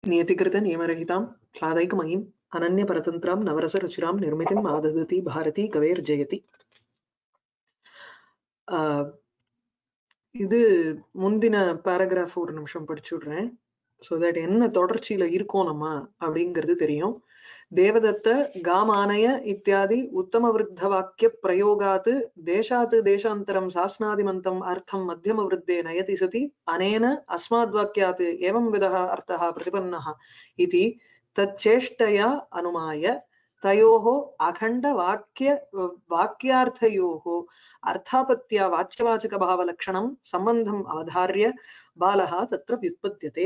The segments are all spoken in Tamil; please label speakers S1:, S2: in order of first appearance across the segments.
S1: नियतिकृतनियमरहितां ह्लादैकमयीम् अनन्यपरतन्त्रां नवरसरुचिरां निर्मितिम् आददति भारती कवेर्जयति ஆஹ் இது முந்தின பேராகிராஃப் ஒரு நிமிஷம் படிச்சு விடுறேன் ஸோ தட் என்ன தொடர்ச்சியில இருக்கோம் நம்ம அப்படிங்கிறது தெரியும் தேவதத்த காமானய இத்தியாதி உத்தம விருத்த வாக்கிய பிரயோகாத் தேசாத் தேசாந்தரம் சாஸ்னாதிமந்தம் அர்த்தம் மத்தியம விருத்தே நயதி சதி அனேன அஸ்மாத் வாக்கியாத் ஏவம் விதः அர்த்தः प्रतिपन्नः इति तच्चेष्टया अनुमाय तयोः अखण्ड वाक्य वाक्यार्थयोः अर्थापत्या वाच्यवाचकभावलक्षणं सम्बन्धम् अवधार्य बालः तत्र व्युत्पद्यते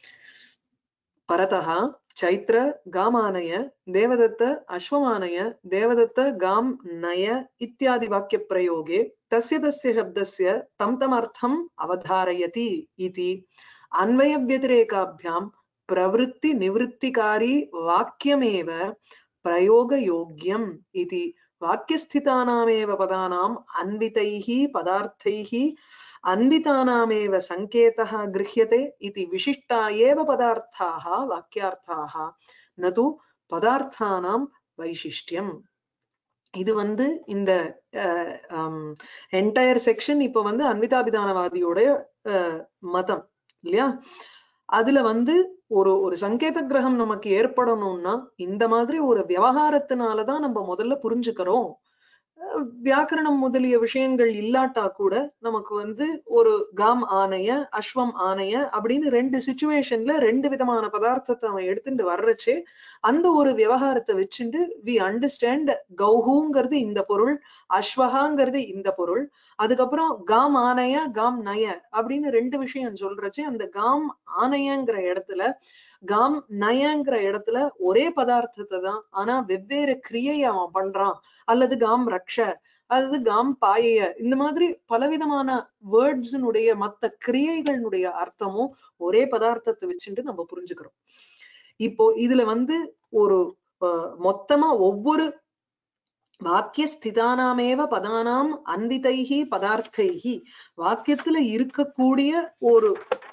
S1: परतः चैत्र गामानय देवदत्त अश्वमानय देवदत्त गां नय इत्यादि वाक्यप्रयोगे तस्य तस्य शब्दस्य तं तमर्थम् अवधारयति इति अन्वयव्यतिरेकाभ्यां प्रवृत्तिनिवृत्तिकारी वाक्यमेव प्रयोगयोग्यम् इति वाक्यस्थितानामेव पदानाम् अन्वितैः पदार्थैः अन्वितानामेव सङ्केतः गृह्यते इति विशिष्टा एव पदार्थाः वाक्यार्थाः न तु पदार्थानां வைசிஷ்டியம் இது வந்து இந்த என்டையர் செக்ஷன் இப்ப வந்து அன்விதாபிதானவாதியோட மதம் இல்லையா அதுல வந்து ஒரு ஒரு சங்கேத கிரகம் நமக்கு ஏற்படணும்னா இந்த மாதிரி ஒரு விவகாரத்தினாலதான் நம்ம முதல்ல புரிஞ்சுக்கிறோம் வியாக்கரணம் முதலிய விஷயங்கள் இல்லாட்டா கூட நமக்கு வந்து ஒரு காம் ஆணைய அஸ்வம் ஆணைய அப்படின்னு ரெண்டு சுச்சுவேஷன்ல ரெண்டு விதமான பதார்த்தத்தை அவன் எடுத்துட்டு வர்றச்சு அந்த ஒரு விவகாரத்தை வச்சுட்டு வி அண்டர்ஸ்டாண்ட் கௌஹுங்கிறது இந்த பொருள் அஸ்வகாங்கிறது இந்த பொருள் அதுக்கப்புறம் காம் ஆணைய காம் நய அப்படின்னு ரெண்டு விஷயம் சொல்றச்சு அந்த காம் ஆணையங்கிற இடத்துல காம் நயங்கிற இடத்துல ஒரே பதார்த்தத்தை தான் ஆனா வெவ்வேறு கிரியையை அவன் பண்றான் அல்லது காம் ரக்ஷ அல்லது காம் பாயைய இந்த மாதிரி பலவிதமான வேர்ட்ஸினுடைய மத்த கிரியைகளினுடைய அர்த்தமும் ஒரே பதார்த்தத்தை வச்சுட்டு நம்ம புரிஞ்சுக்கிறோம் இப்போ இதுல வந்து ஒரு மொத்தமா ஒவ்வொரு வாக்கிய ஸ்திதானாமேவ பதானாம் அன்விதைகி பதார்த்தைகி வாக்கியத்துல இருக்கக்கூடிய ஒரு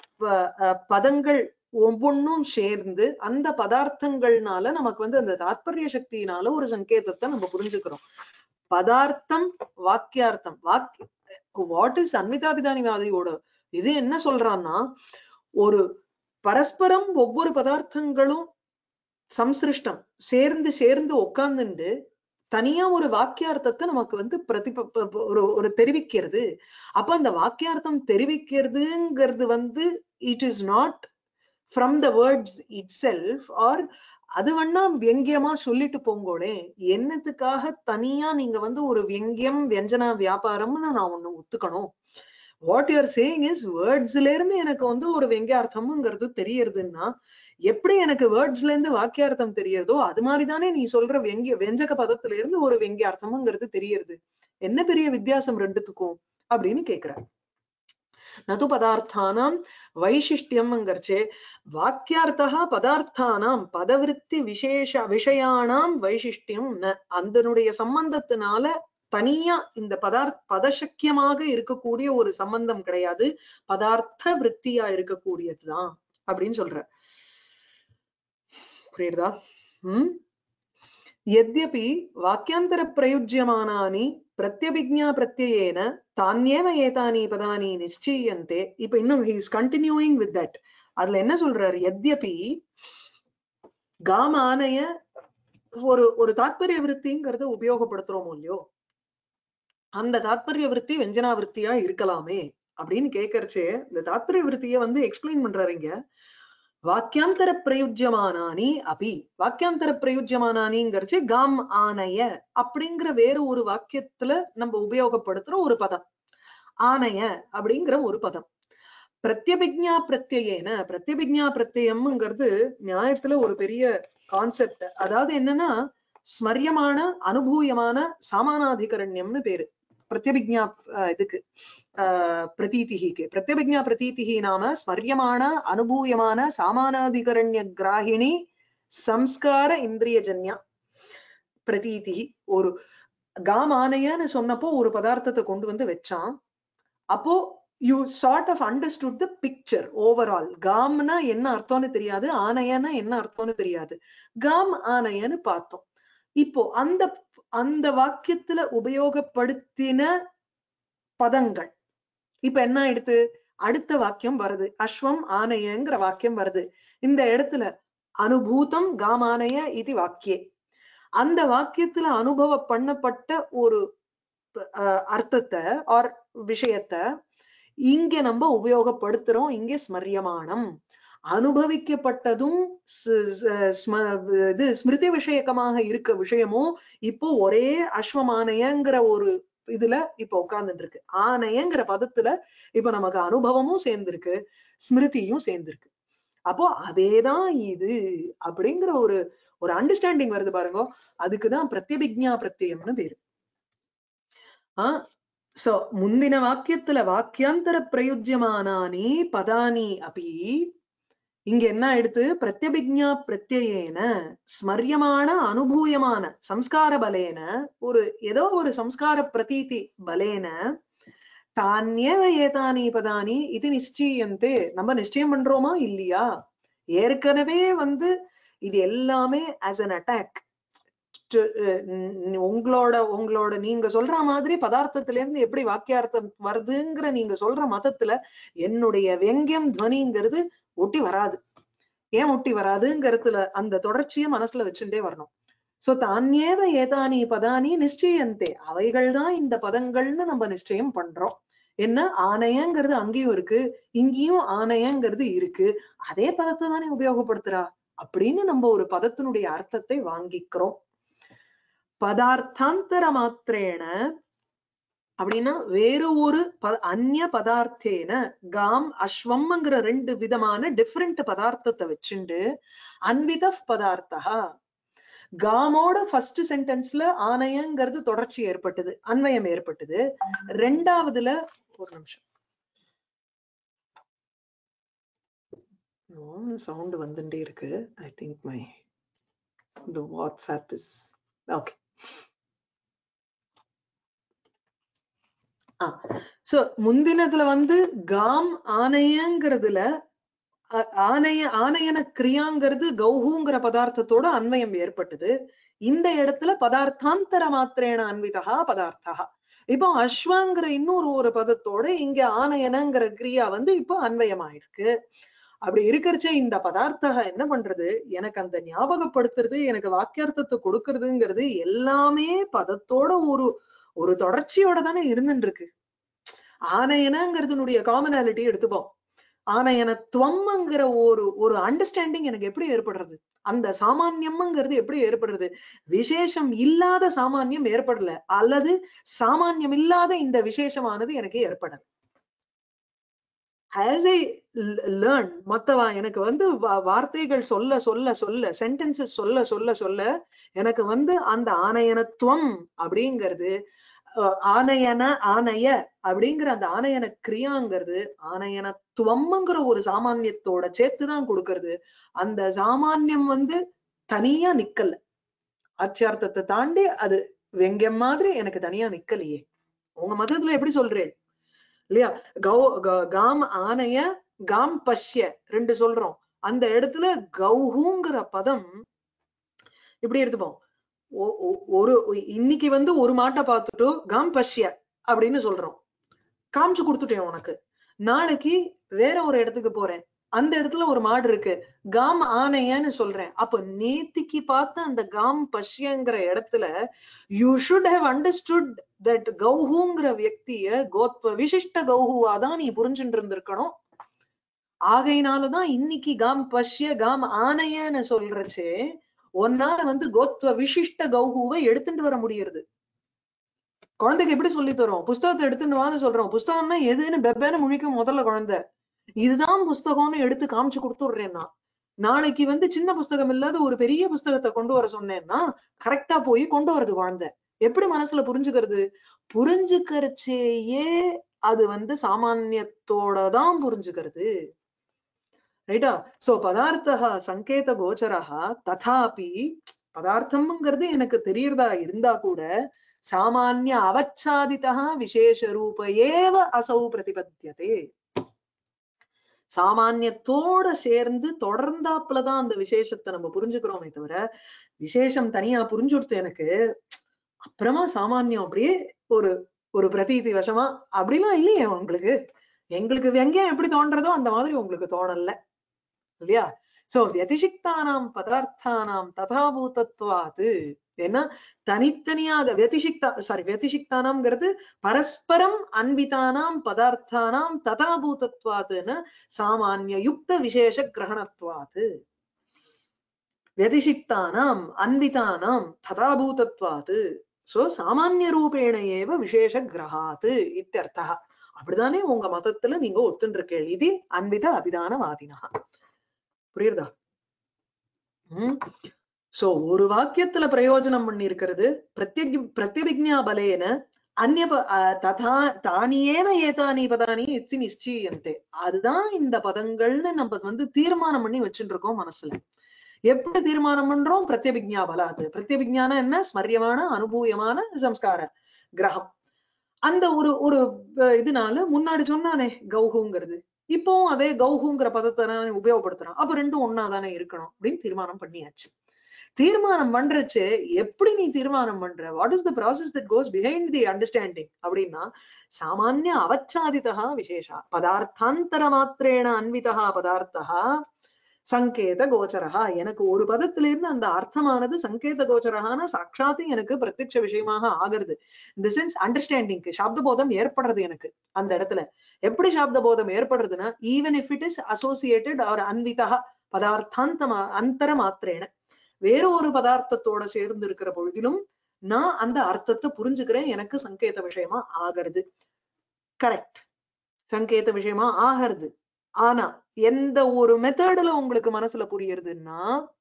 S1: பதங்கள் ஒவ்வொன்றும் சேர்ந்து அந்த பதார்த்தங்கள்னால நமக்கு வந்து அந்த தாத்பரிய சக்தியினால ஒரு சங்கேதத்தை நம்ம புரிஞ்சுக்கிறோம் பதார்த்தம் வாக்கியார்த்தம் வாக்கிய வாட் இஸ் அன்விதாபிதானிவாதியோட இது என்ன சொல்றான்னா ஒரு பரஸ்பரம் ஒவ்வொரு பதார்த்தங்களும் சம்சிருஷ்டம் சேர்ந்து சேர்ந்து உட்கார்ந்துண்டு தனியா ஒரு வாக்கியார்த்தத்தை நமக்கு வந்து பிரதி ஒரு ஒரு தெரிவிக்கிறது அப்ப அந்த வாக்கியார்த்தம் தெரிவிக்கிறதுங்கிறது வந்து it is not from the words itself or அது வேணா வியங்கியமா சொல்லிட்டு போங்கோளே என்னத்துக்காக தனியா நீங்க வந்து ஒரு வியங்கியம் வியஞ்சனா வியாபாரம்னு நான் ஒண்ணு ஒத்துக்கணும் வாட் யூஆர் சேயிங் இஸ் வேர்ட்ஸ்ல இருந்து எனக்கு வந்து ஒரு வெங்கியார்த்தம்ங்கிறது தெரியறதுன்னா எப்படி எனக்கு வேர்ட்ஸ்ல இருந்து வாக்கியார்த்தம் தெரியறதோ அது மாதிரிதானே நீ சொல்ற வெங்கிய வெஞ்சக பதத்துல இருந்து ஒரு வெங்கியார்த்தம்ங்கிறது தெரியறது என்ன பெரிய வித்தியாசம் ரெண்டுத்துக்கும் அப்படின்னு கேக்குறாரு நது பதார்த்தானாம் வைசிஷ்டியம்ங்கிறச்சே வாக்கியார்த்தா பதார்த்தானாம் பதவிருத்தி விசேஷ விஷயானாம் வைசிஷ்டியம் அதனுடைய சம்பந்தத்தினால தனியா இந்த பதார்த்த பதசக்கியமாக இருக்கக்கூடிய ஒரு சம்பந்தம் கிடையாது பதார்த்த விற்த்தியா இருக்கக்கூடியதுதான் அப்படின்னு சொல்ற புரியுதா உம் यद्यपि वाक्यान्तर प्रयुज्यमानानि प्रत्यभिज्ञा प्रत्ययेन தானியேவ ஏதானி பதானி நிச்சயந்தே இப்ப இன்னும் ஹீஸ் கண்டினியூயிங் வித் தட் அதுல என்ன சொல்றாரு எத்யபி காமானய ஒரு ஒரு தாத்பரிய விருத்திங்கிறத உபயோகப்படுத்துறோமோ இல்லையோ அந்த தாத்பரிய விருத்தி வெஞ்சனா விருத்தியா இருக்கலாமே அப்படின்னு கேட்கறச்சே இந்த தாத்பரிய விருத்திய வந்து எக்ஸ்பிளைன் பண்றாரு இங்க வாக்கியாந்தர பிரயுஜ்யமானானி அபி வாக்கியாந்தர பிரயுஜ்யமானானிங்கிறச்சு காம் ஆனைய அப்படிங்கிற வேற ஒரு வாக்கியத்துல நம்ம உபயோகப்படுத்துற ஒரு பதம் ஆனைய அப்படிங்கிற ஒரு பதம் பிரத்யபிக்ஞா பிரத்யேன பிரத்யபிக்ஞா பிரத்யம்ங்கிறது நியாயத்துல ஒரு பெரிய கான்செப்ட் அதாவது என்னன்னா ஸ்மரியமான அனுபூயமான சாமானாதிகரண்யம்னு பேரு பிரத்யபிக்ஞா இதுக்கு பிரதீதிக்கு பிரத்யபிக்ஞா பிரதீதிகி நாம ஸ்மரியமான அனுபூயமான சாமானாதிகரண்ய கிராகிணி சம்ஸ்கார இந்திரியஜன்யா பிரதீதி ஒரு காமானையன்னு சொன்னப்போ ஒரு பதார்த்தத்தை கொண்டு வந்து வச்சான் அப்போ you sort of understood the picture overall காம்னா என்ன அர்த்தம்னு தெரியாது ஆனையனா என்ன அர்த்தம்னு தெரியாது காம் ஆனையன்னு பார்த்தோம் இப்போ அந்த அந்த வாக்கியத்துல உபயோகப்படுத்தின பதங்கள் இப்ப என்ன எடுத்து அடுத்த வாக்கியம் வருது அஸ்வம் ஆனையங்கிற வாக்கியம் வருது இந்த இடத்துல அனுபூதம் காமானய இது வாக்கியே அந்த வாக்கியத்துல அனுபவ பண்ணப்பட்ட ஒரு அஹ், அர்த்தத்தை ஆர் விஷயத்த இங்க நம்ம உபயோகப்படுத்துறோம் இங்க ஸ்மரியமானம் அனுபவிக்கப்பட்டதும் ஸ்- ஸ்- ஸ்ம- இது ஸ்மிருதி விஷயக்கமாக இருக்க விஷயமும் இப்போ ஒரே அஸ்வமானயங்கிற ஒரு இதுல இப்ப உட்கார்ந்துட்டு இருக்கு ஆனையங்கிற பதத்துல இப்ப நமக்கு அனுபவமும் சேர்ந்திருக்கு ஸ்மிருதியும் சேர்ந்திருக்கு அப்போ அதேதான் இது அப்படிங்கிற ஒரு ஒரு அண்டர்ஸ்டாண்டிங் வருது பாருங்க அதுக்குதான் பிரத்யபிக்ஞா பிரத்யம்னு பேரு ஆஹ் சோ முந்தின வாக்கியத்துல வாக்கியாந்தர பிரயுஜ்யமானானி பதானி அபி இங்க என்ன எடுத்து பிரத்யபிக்ஞா பிரத்யேன ஸ்மரியமான அனுபூயமான சம்ஸ்கார பலேன ஒரு ஏதோ ஒரு சம்ஸ்கார பிரதீதி பலேன தானியவ ஏதானி பதானி இது நிச்சயந்தே நம்ம நிச்சயம் பண்றோமா இல்லையா ஏற்கனவே வந்து இது எல்லாமே ஆஸ் an அட்டாக் உங்களோட உங்களோட நீங்க சொல்ற மாதிரி பதார்த்தத்துல இருந்து எப்படி வாக்கியார்த்தம் வருதுங்கிற நீங்க சொல்ற மதத்துல என்னுடைய வெங்கியம் துவனிங்கிறது ஒட்டி வராது ஏன் ஒட்டி வராதுங்கிறதுல அந்த தொடர்ச்சியை மனசுல வச்சுட்டே வரணும் சோ தானியேவ ஏதானி பதானி நிச்சயந்தே அவைகள் தான் இந்த பதங்கள்னு நம்ம நிச்சயம் பண்றோம் என்ன ஆணையங்கிறது அங்கேயும் இருக்கு இங்கேயும் ஆணையங்கிறது இருக்கு அதே பதத்தை தானே உபயோகப்படுத்துறா அப்படின்னு நம்ம ஒரு பதத்தினுடைய அர்த்தத்தை வாங்கிக்கிறோம் பதார்த்தாந்தர மாத்திரேன அப்படின்னா வேறு ஒரு ப அந்நிய பதார்த்தேன காம் அஸ்வம்ங்கிற ரெண்டு விதமான டிஃப்ரெண்ட் பதார்த்தத்தை வச்சுண்டு அன்வித பதார்த்தா காமோட ஃபர்ஸ்ட் சென்டென்ஸ்ல ஆணையங்கிறது தொடர்ச்சி ஏற்பட்டது அன்வயம் ஏற்பட்டது ரெண்டாவதுல ஒரு நிமிஷம் சவுண்ட் வந்துட்டே இருக்கு I think my the WhatsApp is okay so முந்தினதுல வந்து காம் ஆணையங்கிறதுல அ- ஆணைய ஆணையன கிரியாங்கிறது கௌஹுங்கிற பதார்த்தத்தோட அன்வயம் ஏற்பட்டது இந்த இடத்துல பதார்த்தாந்தர மாத்திரேன அன்விதா பதார்த்தா இப்போ அஸ்வாங்கிற இன்னொரு ஒரு பதத்தோட இங்க ஆணையனங்கிற கிரியா வந்து இப்போ அன்வயமாயிருக்கு அப்படி இருக்கிறச்சே இந்த பதார்த்தக என்ன பண்றது எனக்கு அந்த ஞாபகப்படுத்துறது எனக்கு வாக்கியார்த்தத்தை கொடுக்கறதுங்கிறது எல்லாமே பதத்தோட ஒரு ஒரு தொடர்ச்சியோட தானே இருந்துட்டு இருக்கு ஆணையனங்கிறதுனுடைய காமனாலிட்டி எடுத்துப்போம் ஆணையனத்துவம்ங்கிற ஒரு ஒரு அண்டர்ஸ்டாண்டிங் எனக்கு எப்படி ஏற்படுறது அந்த சாமான்யம்ங்கிறது எப்படி ஏற்படுறது விசேஷம் இல்லாத சாமான்யம் ஏற்படல அல்லது சாமான்யம் இல்லாத இந்த விசேஷமானது எனக்கு ஏற்படல ஆஸ் ஐ லேர்ன் மத்தவா எனக்கு வந்து வா- வார்த்தைகள் சொல்ல சொல்ல சொல்ல சென்டென்சஸ் சொல்ல சொல்ல சொல்ல எனக்கு வந்து அந்த ஆணையனத்துவம் அப்படிங்கிறது அஹ், ஆணையன ஆணைய அப்படிங்கிற அந்த ஆணையன கிரியாங்கிறது ஆணையனத்துவம்ங்கிற ஒரு சாமானியத்தோட சேர்த்துதான் கொடுக்கறது அந்த சாமானியம் வந்து தனியா நிக்கல ஆச்சார்த்தத்தை தாண்டி அது வெங்கம் மாதிரி எனக்கு தனியா நிக்கலையே உங்க மதத்துல எப்படி சொல்றேன் இல்லையா கௌ க- காம் ஆணைய காம் பஷ்ய ரெண்டு சொல்றோம் அந்த இடத்துல கௌஹுங்கிற பதம் இப்படி எடுத்துப்போம் ஒ- ஒ- ஒரு இன்னைக்கு வந்து ஒரு மாட்டை பார்த்துட்டு காம் பஷ்ய அப்படின்னு சொல்றோம் காமிச்சு கொடுத்துட்டேன் உனக்கு நாளைக்கு வேற ஒரு இடத்துக்கு போறேன் அந்த இடத்துல ஒரு மாடு இருக்கு காம் ஆனையன்னு சொல்றேன் அப்ப நேத்திக்கு பார்த்த அந்த காம் பஷ்யங்கிற இடத்துல you should have understood that கௌஹுங்கிற வியக்திய கோத்வ விசிஷ்ட கௌஹுவா தான் நீ புரிஞ்சுட்டு இருந்திருக்கணும் ஆகையினாலதான் இன்னைக்கு காம் பஷ்ய காம் ஆனையன்னு சொல்றச்சே உன்னால வந்து கோத்வ விசிஷ்ட கௌஹுவை எடுத்துட்டு வர முடியுது குழந்தைக்கு எப்படி சொல்லி தரோம் புஸ்தகத்தை எடுத்துட்டு வான்னு சொல்றோம் புஸ்தகம்னா எதுன்னு பெப்பேன்னு முழிக்கும் முதல்ல குழந்தை இதுதான் புஸ்தகம்னு எடுத்து காமிச்சு கொடுத்துடுறேன்னா நாளைக்கு வந்து சின்ன புஸ்தகம் இல்லாத ஒரு பெரிய புஸ்தகத்தை கொண்டு வர சொன்னேன்னா கரெக்டா போய் கொண்டு வருது குழந்தை எப்படி மனசுல புரிஞ்சுக்கிறது புரிஞ்சுக்கிறச்சேயே அது வந்து சாமானியத்தோட தான் புரிஞ்சுக்கிறது ரைட்டா சோ பதார்த்தா சங்கேத கோச்சரா ததாபி பதார்த்தம்ங்கிறது எனக்கு தெரியறதா இருந்தா கூட சாமானிய அவச்சாதிதா விசேஷ ரூப ஏவ அசௌ பிரதிபத்தியதே சாமானியத்தோட சேர்ந்து தொடர்ந்தாப்புலதான் அந்த விசேஷத்தை நம்ம புரிஞ்சுக்கிறோமே தவிர விசேஷம் தனியா புரிஞ்சுடுத்து எனக்கு அப்புறமா சாமானியம் அப்படியே ஒரு ஒரு பிரதீதி வசமா அப்படிலாம் இல்லையே உங்களுக்கு எங்களுக்கு வெங்காயம் எப்படி தோன்றதோ அந்த மாதிரி உங்களுக்கு தோணல இல்லையா சோ व्यतिषिक्तानाம் பதார்த்தானாம் ததாபூதத்வாது ஏன்னா தனித்தனியாக व्यतिषिक्ता சாரி व्यतिषिक्ताனாம்ங்கிறது பரஸ்பரம் அன்விதானாம் பதார்த்தானாம் ததாபூதத்வாதுன்னு சாமானிய யுக்த விசேஷ கிரகணத்வாது व्यतिषिक्तानाम् अन्वितानां तथाभूतत्वात् சோ சாமானிய ரூபேண ஏவ விசேஷ கிரகாத்து இத்தியர்த்தः அப்படிதானே உங்க மதத்துல நீங்க ஒத்துன்னு இருக்கீங்க இது அன்வித அபிதானவாதினா புரியுதா உம் சோ ஒரு வாக்கியத்துல பிரயோஜனம் பண்ணி இருக்கிறது பிரத்யக் பிரத்யபிக்ஞா பலேன அந்நிய ப- அஹ் ததா தானி ஏவ ஏதானி பதானி இத்தி நிச்சயந்தே அதுதான் இந்த பதங்கள்னு நம்ம வந்து தீர்மானம் பண்ணி வச்சுட்டு இருக்கோம் மனசுல எப்படி தீர்மானம் பண்றோம் பிரத்யபிக்ஞா பலாது பிரத்யபிக்ஞான என்ன ஸ்மரியமான அனுபூயமான சம்ஸ்கார கிரகம் அந்த ஒரு ஒரு அஹ், இதனால முன்னாடி சொன்னானே கௌஹுங்கிறது இப்பவும் அதே கௌஹுங்கிற பதத்தை நான் உபயோகப்படுத்துறோம் அப்ப ரெண்டும் ஒன்னா தானே இருக்கணும் அப்படின்னு தீர்மானம் பண்ணியாச்சு தீர்மானம் பண்றச்சு எப்படி நீ தீர்மானம் பண்ற what is the process that goes behind the understanding அப்படின்னா சாமானிய அவச்சாதிதா விசேஷா பதார்த்தாந்தர மாத்திரேன அன்விதா பதார்த்தா சங்கேத கோச்சரஹா எனக்கு ஒரு பதத்துல இருந்து அந்த அர்த்தமானது சங்கேத கோச்சரஹான சாட்சாத்து எனக்கு பிரத்யக்ஷ விஷயமாக ஆகிறது இந்த சென்ஸ் அண்டர்ஸ்டாண்டிங்க்கு சாப்த போதம் ஏற்படுறது எனக்கு அந்த இடத்துல எப்படி சாப்த போதம் ஏற்படுறதுன்னா even if it is associated or அன்விதா பதார்த்தாந்த அந்தர மாத்திரேன வேற ஒரு பதார்த்தத்தோட சேர்ந்து இருக்கிற பொழுதிலும் நான் அந்த அர்த்தத்தை புரிஞ்சுக்கிறேன் எனக்கு சங்கேத விஷயமா ஆகிறது கரெக்ட் சங்கேத விஷயமா ஆகிறது ஆனா எந்த ஒரு மெத்தட்ல உங்களுக்கு மனசுல புரியுறதுன்னா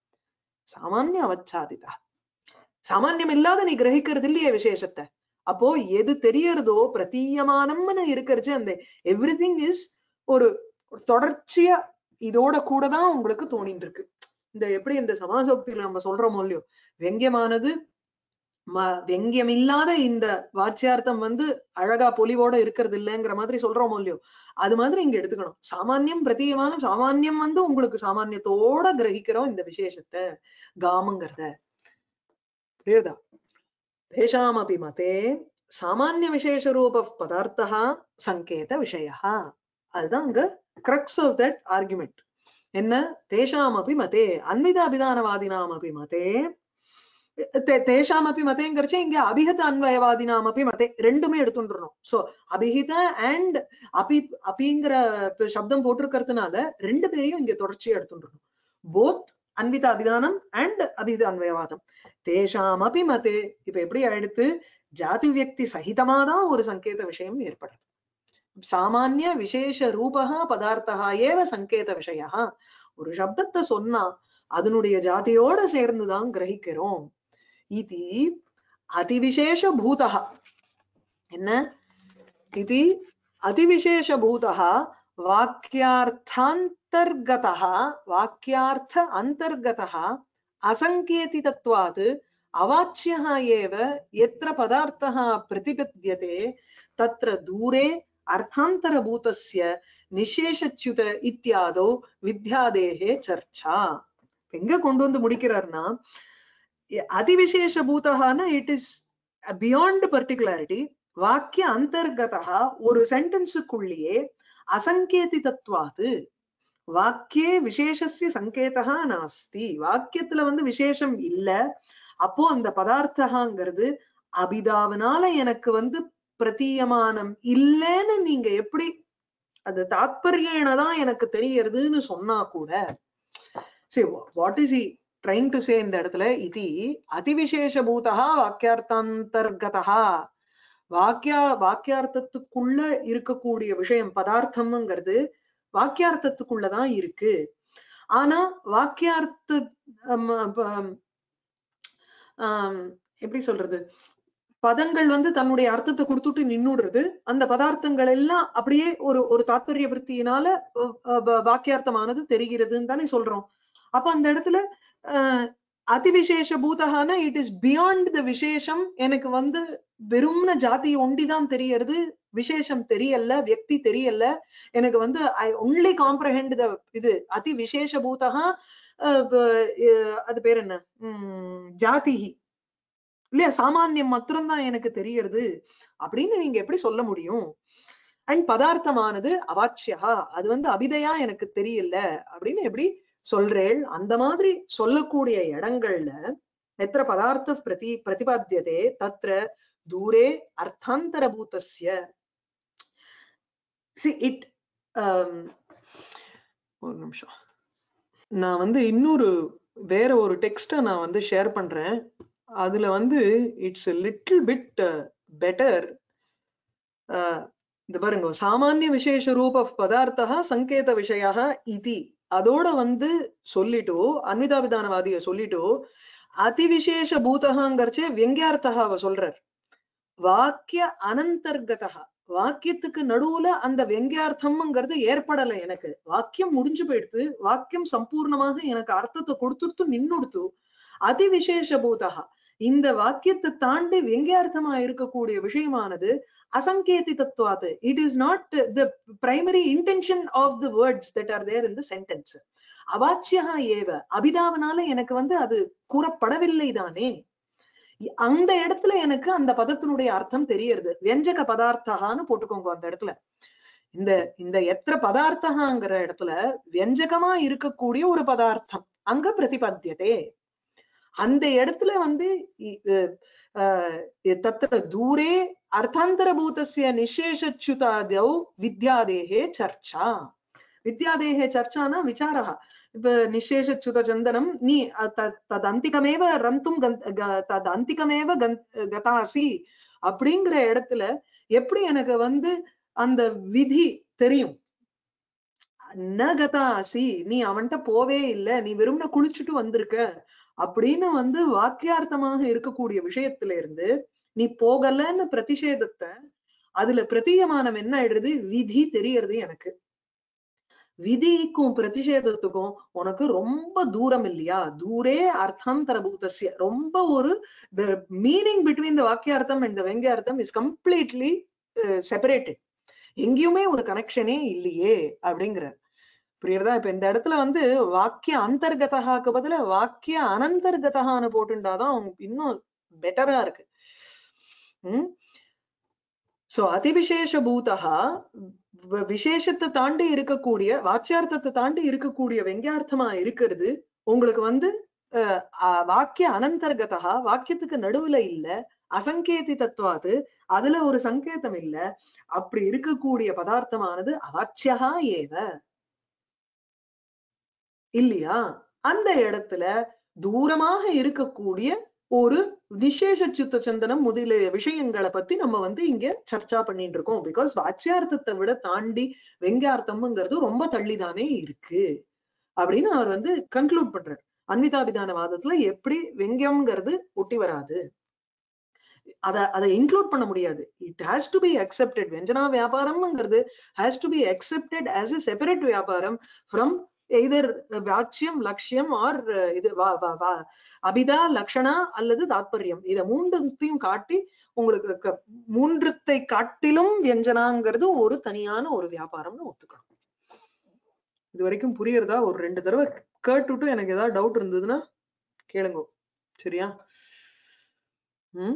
S1: சாமானிய அவச்சாதிதா சாமானியம் இல்லாத நீ கிரகிக்கிறது இல்லையே விசேஷத்தை அப்போ எது தெரியறதோ பிரதீயமானம்னு இருக்கிறச்சு அந்த எவ்ரி திங் இஸ் ஒரு ஒரு தொடர்ச்சியா இதோட கூட தான் உங்களுக்கு தோணிட்டு இருக்கு இந்த எப்படி இந்த சமாசோக்தியில நம்ம சொல்றோமோ இல்லையோ வெங்கியமானது ம- வெங்கியம் இல்லாத இந்த வாச்சியார்த்தம் வந்து அழகா பொலிவோட இருக்கிறது இல்லைங்கிற மாதிரி சொல்றோமோ இல்லையோ அது மாதிரி இங்க எடுத்துக்கணும் சாமானியம் பிரதீயமான சாமானியம் வந்து உங்களுக்கு சாமானியத்தோட கிரகிக்கிறோம் இந்த விசேஷத்தை காமங்கிறத புரியுதா தேஷாமபி மதே சாமானிய விசேஷ ரூப பதார்த்தா சங்கேத விஷயா அதுதான் அங்க கிரக்ஸ் ஆஃப் தட் ஆர்குமெண்ட் என்ன தேஷாமபி மதே அன்வித அபிதானவாதினாமபி மதே தே- தேஷாமபி மதேங்கிறச்சு இங்க அபிஹத அன்வயவாதினாமபி மதே ரெண்டுமே எடுத்துட்டுறோம் சோ அபிஹித அண்ட் அபி அபிங்கிற ப- சப்தம் போட்டிருக்கிறதுனால ரெண்டு பேரையும் இங்க தொடர்ச்சியா எடுத்துட்டுறோம் போத் அன்வித அபிதானம் அண்ட் அபிஹித அன்வயவாதம் தேஷாமபி மதே இப்ப எப்படி ஆயிடுத்து ஜாதி வியக்தி சகிதமா தான் ஒரு சங்கேத விஷயம் ஏற்படுது சாமானிய விசேஷ ரூபகா பதார்த்தா ஏவ சங்கேத விஷயா ஒரு சப்தத்தை சொன்னா அதனுடைய ஜாதியோட சேர்ந்துதான் கிரகிக்கிறோம் இது அதிவிசேஷ பூதா என்ன இது அதிவிசேஷ பூதா வாக்கியார்த்தாந்தர்கதா வாக்கியார்த்த அந்தர்கதா அசங்கேதிதத்வாத் அவாச்சியः एव यत्र पदार्थः प्रतिपद्यते तत्र दूरे अर्थान्तरभूतस्य நிசேஷச்சுத இத்தியாதோ வித்யாதேகே சர்ச்சா எங்க கொண்டு வந்து முடிக்கிறார்னா எ- அதிவிசேஷ பூதகான இட் இஸ் பியாண்ட் பர்டிகுலாரிட்டி வாக்கிய அந்தர்கதா ஒரு சென்டென்ஸுக்குள்ளேயே அசங்கேதி தத்துவாது வாக்கியே விசேஷஸ்ய சங்கேதா நாஸ்தி வாக்கியத்துல வந்து விசேஷம் இல்ல அப்போ அந்த பதார்த்தகாங்கிறது அபிதாவனால எனக்கு வந்து பிரதீயமானம் இல்லைன்னு நீங்க எப்படி அது தாத்பரியேன தான் எனக்கு தெரியறதுன்னு சொன்னா கூட சரி what is he trying to say இந்த இடத்துல இது அதிவிசேஷ பூதா வாக்கியார்த்தாந்தர்கதா வாக்கியா வாக்கியார்த்தத்துக்குள்ள இருக்கக்கூடிய விஷயம் பதார்த்தம்ங்கிறது வாக்கியார்த்தத்துக்குள்ளதான் இருக்கு ஆனா வாக்கியார்த்த ஆம், ஆம், ஆம், எப்படி சொல்றது பதங்கள் வந்து தன்னுடைய அர்த்தத்தை கொடுத்துட்டு நின்னுடுறது அந்த பதார்த்தங்கள் எல்லாம் அப்படியே ஒரு ஒரு தாத்பரிய விற்த்தியினால வாக்கியார்த்தமானது தெரிகிறதுன்னு தானே சொல்றோம் அப்ப அந்த இடத்துல ஆஹ் அதிவிசேஷ பூதகான இட் இஸ் பியாண்ட் த விசேஷம் எனக்கு வந்து வெறும்ன ஜாதி ஒண்டிதான் தெரியறது விசேஷம் தெரியல வியக்தி தெரியல எனக்கு வந்து ஐ ஒன்லி காம்ப்ரஹெண்ட் த இது அதி விசேஷ பூதகா அஹ் ப- அஹ் அது பேர் என்ன உம் ஜாதிஹி இல்லையா சாமானியம் மாத்திரம்தான் எனக்கு தெரியறது அப்படின்னு நீங்க எப்படி சொல்ல முடியும் அண்ட் பதார்த்தமானது அவாச்சியா அது வந்து அபிதையா எனக்கு தெரியல அப்படின்னு எப்படி சொல்றேள் அந்த மாதிரி சொல்லக்கூடிய இடங்கள்ல எத்திர பதார்த்த பிரதி பிரதிபாத்தியதே தத்ர தூரே அர்த்தாந்தரபூதஸ்ய சி இட் ஒரு நிமிஷம் நான் வந்து இன்னொரு வேற ஒரு டெக்ஸ்ட நான் வந்து ஷேர் பண்றேன் அதுல வந்து இட்ஸ் லிட்டில் பிட் பெட்டர் இந்த பாருங்க சாமானிய விசேஷ ரூப பதார்த்தா சங்கேத விஷயா இதி அதோட வந்து சொல்லிட்டு அன்விதாபிதானவாதிய சொல்லிட்டு அதிவிசேஷ பூதகாங்கிறச்சு வெங்கியார்த்தக அவ சொல்றார் வாக்கிய அனந்தர்கதா வாக்கியத்துக்கு நடுவுல அந்த வெங்கியார்த்தம்ங்கிறது ஏற்படல எனக்கு வாக்கியம் முடிஞ்சு போயிடுத்து வாக்கியம் சம்பூர்ணமாக எனக்கு அர்த்தத்தை கொடுத்துட்டு நின்னுடுத்து அதிவிசேஷ பூதகா இந்த வாக்கியத்தை தாண்டி வெங்கியார்த்தமா இருக்கக்கூடிய விஷயமானது அசங்கேதி தத்துவாது it is not the primary intention of the words that are there in the sentence அவாச்சியா ஏவ அபிதாவனால எனக்கு வந்து அது கூறப்படவில்லை தானே இ- அந்த இடத்துல எனக்கு அந்த பதத்தினுடைய அர்த்தம் தெரியறது வியஞ்சக பதார்த்தகான்னு போட்டுக்கோங்க அந்த இடத்துல இந்த இந்த எத்திர பதார்த்தகாங்கிற இடத்துல வியஞ்சகமா இருக்கக்கூடிய ஒரு பதார்த்தம் அங்க பிரதிபத்தியதே அந்த இடத்துல வந்து இ- அஹ் அஹ் தத்திர தூரே அர்த்தாந்தரபூதஸ்ய நிசேஷச்சுதாதௌ வித்யாதேகே சர்ச்சா வித்யாதேகே சர்ச்சானா விசாரா இப்ப நிசேஷச்சுத சந்தனம் நீ அ- த- ததந்திகமேவ ரந்தும் கந்த்- க- ததந்திகமேவ கந்த்- கதாசி அப்படிங்கிற இடத்துல எப்படி எனக்கு வந்து அந்த விதி தெரியும் ந கதாசி நீ அவன்கிட்ட போவே இல்ல நீ வெறும்ன குளிச்சுட்டு வந்திருக்க அப்படின்னு வந்து வாக்கியார்த்தமாக இருக்கக்கூடிய விஷயத்துல இருந்து நீ போகலன்னு பிரதிஷேதத்தை அதுல பிரதீயமானம் என்ன ஆயிடுறது விதி தெரியறது எனக்கு விதிக்கும் பிரதிஷேதத்துக்கும் உனக்கு ரொம்ப தூரம் இல்லையா தூரே அர்த்தாந்தர பூதஸ்ய ரொம்ப ஒரு மீனிங் பிட்வீன் த வாக்கியார்த்தம் அண்ட் த வெங்கியார்த்தம் இஸ் கம்ப்ளீட்லி செப்பரேட்டட் எங்கேயுமே ஒரு கனெக்ஷனே இல்லையே அப்படிங்கிற புரியுறதா இப்ப இந்த இடத்துல வந்து வாக்கிய அந்தர்கதகாக்கு பதிலா வாக்கிய அனந்தர்கதகான்னு போட்டுண்டாதான் அவங்க இன்னும் பெட்டரா இருக்கு உம் சோ அதிவிசேஷ பூதகா வ- விசேஷத்தை தாண்டி இருக்கக்கூடிய வாச்சியார்த்தத்தை தாண்டி இருக்கக்கூடிய வெங்கியார்த்தமா இருக்கிறது உங்களுக்கு வந்து அஹ், அஹ், வாக்கிய அனந்தர்கதா வாக்கியத்துக்கு நடுவுல இல்ல அசங்கேதி தத்துவாது அதுல ஒரு சங்கேதம் இல்ல அப்படி இருக்கக்கூடிய பதார்த்தமானது அவாச்சியா ஏவ இல்லையா அந்த இடத்துல தூரமாக இருக்கக்கூடிய ஒரு விசேஷ சுத்த சந்தனம் முதலிய விஷயங்களை பத்தி நம்ம வந்து இங்க சர்ச்சா பண்ணிட்டு இருக்கோம் பிகாஸ் வாச்சியார்த்தத்தை விட தாண்டி வெங்கியார்த்தம்ங்கிறது ரொம்ப தள்ளிதானே இருக்கு அப்படின்னு அவர் வந்து கன்க்ளூட் பண்றார் அன்விதாபிதானவாதத்துல எப்படி வெங்கியம்ங்கிறது ஒட்டி வராது அத அதை இன்க்ளூட் பண்ண முடியாது it has to be accepted வெஞ்சனா வியாபாரம்ங்கிறது has to be accepted as a separate வியாபாரம் ஃப்ரம் எய்தர் வாச்சியம் லட்சியம் ஆர் இது வா- வா- வா- அபிதா லக்ஷணா அல்லது தாத்பரியம் இத மூன்றுத்தையும் காட்டி உங்களுக்கு க- மூன்றுத்தை காட்டிலும் வியஞ்சனாங்கிறது ஒரு தனியான ஒரு வியாபாரம்னு ஒத்துக்கணும் இது வரைக்கும் புரியுறதா ஒரு ரெண்டு தடவை கேட்டுட்டு எனக்கு ஏதாவது டவுட் இருந்ததுன்னா கேளுங்க சரியா ம்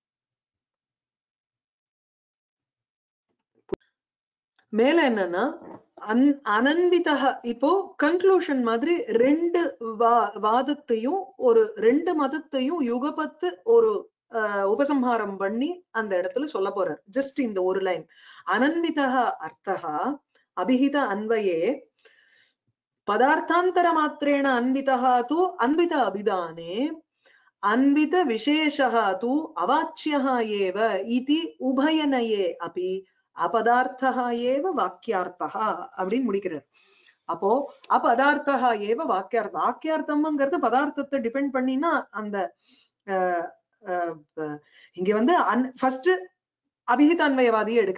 S1: மேல என்னன்னா அன் அனன்விதக இப்போ கன்க்ளூஷன் மாதிரி ரெண்டு வா வாதத்தையும் ஒரு ரெண்டு மதத்தையும் யுகபத்து ஒரு அஹ், உபசம்ஹாரம் பண்ணி அந்த இடத்துல சொல்ல போறார் ஜஸ்ட் இந்த ஒரு லைன் அனன்விதக அர்த்தகா அபிஹித அன்வயே பதார்த்தாந்தர மாத்திரேண அன்விதः தூ அன்வித அபிதானே அன்வித விசேஷः தூ அவாச்சியः ஏவ இதி உபயனயே அபி அபதார்த்தः ஏவ வாக்கியார்த்தः அப்படின்னு முடிக்கிறார் அப்போ அபதார்த்தः ஏவ வாக்கியார்த்தம் வாக்கியார்த்தம்ங்கிறது பதார்த்தத்தை டிபெண்ட் பண்ணினா அந்த அஹ், அஹ், அஹ், இங்க வந்து ஃபர்ஸ்ட் அபிஹித அன்வயவாதியை எடுக்கிறார்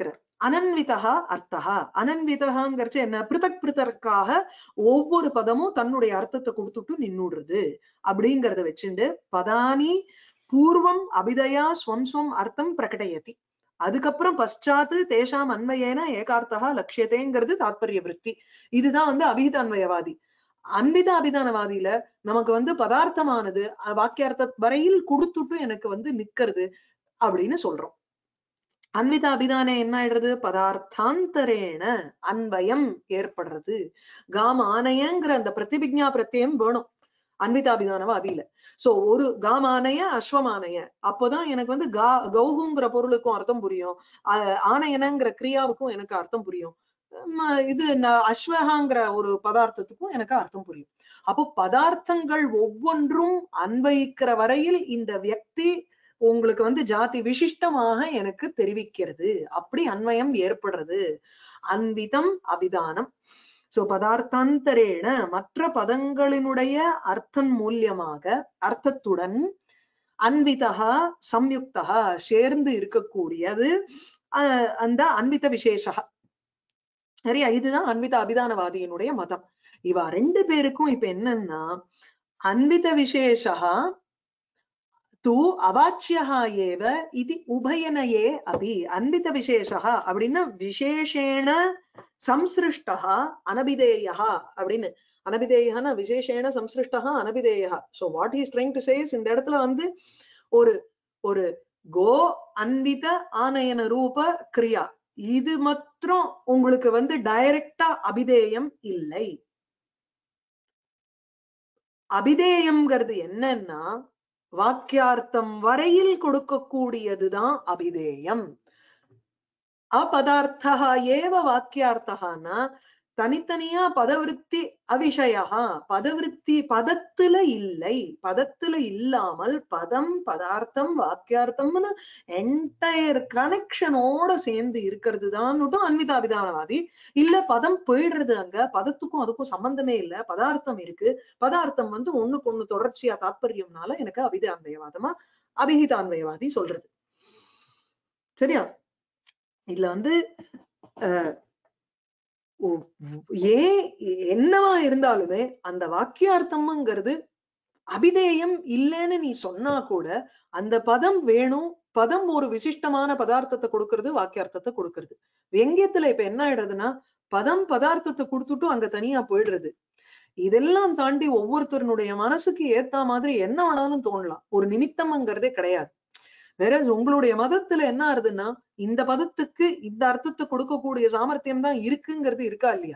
S1: அனன்விதா அர்த்தா அனன்விதகாங்கிறச்சு என்ன பிருதக் பிருதற்காக ஒவ்வொரு பதமும் தன்னுடைய அர்த்தத்தை கொடுத்துட்டு நின்னுடுறது அப்படிங்கறத வச்சுண்டு பதானி பூர்வம் அபிதயா ஸ்வம் ஸ்வம் அர்த்தம் பிரகடயதி அதுக்கப்புறம் பశ్చాத்து தேஷாம் அன்வயேன ஏகார்த்தகா லட்சியத்தேங்கிறது தாத்பரிய விருத்தி இதுதான் வந்து அபிஹித அன்வயவாதி அன்பித அபிதானவாதியில நமக்கு வந்து பதார்த்தமானது அஹ் வாக்கியார்த்த வரையில் கொடுத்துட்டு எனக்கு வந்து நிக்கிறது அப்படின்னு சொல்றோம் அன்வித அபிதானே என்ன ஆயிடுறது பதார்த்தாந்தரேன அன்பயம் ஏற்படுறது காம் ஆனையங்கிற அந்த பிரதிபிக்ஞா பிரத்யம் வேணும் அன்விதாபிதானவாதியில சோ ஒரு காமானைய அஸ்வமானைய அப்போதான் எனக்கு வந்து கா கௌகுங்கிற பொருளுக்கும் அர்த்தம் புரியும் ஆஹ் ஆனையனங்கிற கிரியாவுக்கும் எனக்கு அர்த்தம் புரியும் ம, இது ந- அஸ்வகாங்கிற ஒரு பதார்த்தத்துக்கும் எனக்கு அர்த்தம் புரியும் அப்போ பதார்த்தங்கள் ஒவ்வொன்றும் அன்வயிக்கிற வரையில் இந்த வியக்தி உங்களுக்கு வந்து ஜாதி விசிஷ்டமாக எனக்கு தெரிவிக்கிறது அப்படி அன்வயம் ஏற்படுறது அன்விதம் அபிதானம் சோ பதார்த்தாந்தரேன மற்ற பதங்களினுடைய அர்த்தம் மூலியமாக அர்த்தத்துடன் அன்விதா சம்யுக்தா சேர்ந்து இருக்கக்கூடியது அஹ், அந்த அன்வித விசேஷா சரியா இதுதான் அன்வித அபிதானவாதியினுடைய மதம் இவ ரெண்டு பேருக்கும் இப்ப என்னன்னா அன்வித விசேஷா தூ அவாச்சியா ஏவ இது உபயனயே அபி அன்பித விசேஷா அப்படின்னா விசேஷேண சம்சிருஷ்டா அனபிதேயா அப்படின்னு அனபிதேயனா விசேஷேண சம்சிருஷ்டா அனபிதேயா so what is trying to says இந்த இடத்துல வந்து ஒரு ஒரு கோ அன்வித ஆனயன ரூப கிரியா இது மாத்திரம் உங்களுக்கு வந்து டைரக்டா அபிதேயம் இல்லை அபிதேயம்ங்கிறது என்னன்னா வாக்கியார்த்தம் வரையில் கொடுக்கக்கூடியதுதான் அபிதேயம் அபதார்த்தா ஏவ வாக்கியார்த்தகான்னா தனித்தனியா பதவிருத்தி அவிஷயா பதவிருத்தி பதத்துல இல்லை பதத்துல இல்லாமல் பதம் பதார்த்தம் வாக்கியார்த்தம்னு என்டையர் கனெக்ஷனோட சேர்ந்து இருக்கிறது தான் அன்விதாபிதானவாதி இல்ல பதம் போயிடுறது அங்க பதத்துக்கும் அதுக்கும் சம்பந்தமே இல்ல பதார்த்தம் இருக்கு பதார்த்தம் வந்து ஒண்ணுக்கு ஒண்ணு தொடர்ச்சியா தாத்பரியம்னால எனக்கு அபிதான்வயவாதமா அபிஹிதான்வயவாதி சொல்றது சரியா இதுல வந்து அஹ், ஓ- ஏன் என்னவா இருந்தாலுமே அந்த வாக்கியார்த்தம்ங்கிறது அபிதேயம் இல்லைன்னு நீ சொன்னா கூட அந்த பதம் வேணும் பதம் ஒரு விசிஷ்டமான பதார்த்தத்தை கொடுக்கறது வாக்கியார்த்தத்தை கொடுக்கறது வெங்கியத்துல இப்ப என்ன ஆயிடுறதுன்னா பதம் பதார்த்தத்தை கொடுத்துட்டு அங்க தனியா போயிடுறது இதெல்லாம் தாண்டி ஒவ்வொருத்தருடைய மனசுக்கு ஏத்த மாதிரி என்ன வேணாலும் தோணலாம் ஒரு நிமித்தம்ங்கிறதே கிடையாது வேற உங்களுடைய மதத்துல என்ன ஆறுதுன்னா இந்த பதத்துக்கு இந்த அர்த்தத்தை கொடுக்கக்கூடிய சாமர்த்தியம் தான் இருக்குங்கிறது இருக்கா இல்லையா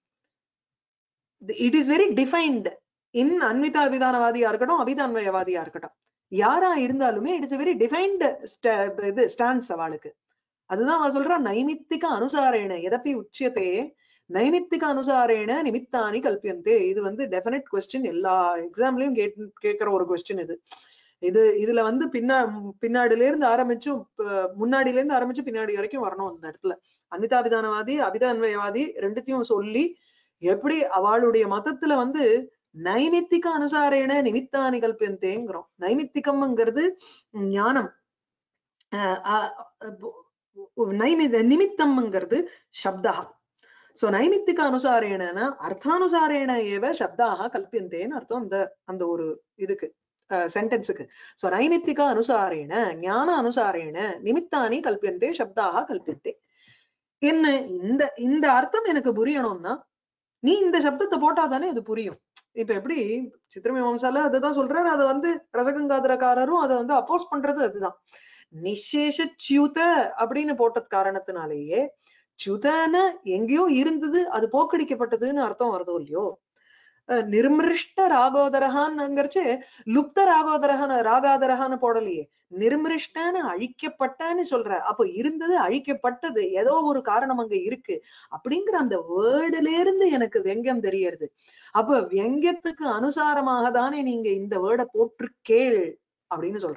S1: it is very defined in அன்விதா அபிதானவாதியா இருக்கட்டும் அபிதான்வயவாதியா இருக்கட்டும் யாரா இருந்தாலுமே இட் இஸ் வெரி டிஃபைன்டு இது ஸ்டான்ஸ் அவளுக்கு அதுதான் அவ சொல்றா நைமித்திக அனுசாரேன எதப்பி உச்சியத்தே நைமித்திக அனுசாரேன நிமித்தானி கல்பியந்தே இது வந்து டெஃபினட் கொஸ்டின் எல்லா எக்ஸாம்லயும் கேட் கேட்கிற ஒரு கொஸ்டின் இது இது இதுல வந்து பின்னா பின்னாடில இருந்து ஆரம்பிச்சு ப- முன்னாடில இருந்து ஆரம்பிச்சு பின்னாடி வரைக்கும் வரணும் அந்த இடத்துல அன்விதாபிதானவாதி அபிதான்வயவாதி ரெண்டுத்தையும் சொல்லி எப்படி அவளுடைய மதத்துல வந்து நைமித்திக அனுசாரேன நிமித்தானி கல்பியந்தேங்கிறோம் நைமித்திகம்ங்கிறது ஞானம் அஹ் அஹ் அஹ் நைமித நிமித்தம்ங்கிறது சப்தா சோ நைமித்திக அனுசாரேன அர்த்தானுசாரேன ஏவ சப்தாக கல்பியந்தேன்னு அர்த்தம் அந்த அந்த ஒரு இதுக்கு சென்டென்ஸுக்கு சோ நைமித்திக அனுசாரேன ஞான அனுசாரேன நிமித்தானி கல்பியந்தே சப்தாக கல்பியந்தே என்ன இந்த இந்த அர்த்தம் எனக்கு புரியணும்னா நீ இந்த சப்தத்தை போட்டாதானே அது புரியும் இப்ப எப்படி சித்திரமீமாம்சால அதுதான் சொல்றாரு அதை வந்து ரசகங்காதரக்காரரும் அதை வந்து அப்போஸ் பண்றது அதுதான் நிசேஷ ச்சியுத அப்படின்னு போட்டது காரணத்தினாலேயே ச்சுதன எங்கேயோ இருந்தது அது போக்கடிக்கப்பட்டதுன்னு அர்த்தம் வருதோ இல்லையோ அஹ் நிர்மிருஷ்ட ராகோதரகான்ங்கிறச்சு லுப்த ராகோதரகான ராகாதரகான்னு போடலையே நிர்மிருஷ்டன்னு அழிக்கப்பட்டன்னு சொல்ற அப்ப இருந்தது அழிக்கப்பட்டது ஏதோ ஒரு காரணம் அங்க இருக்கு அப்படிங்கிற அந்த வேர்டுல இருந்து எனக்கு வெங்கம் தெரியறது அப்ப வெங்கத்துக்கு அனுசாரமாக தானே நீங்க இந்த வேர்டை போட்டிருக்கேள் அப்படின்னு சொல்ற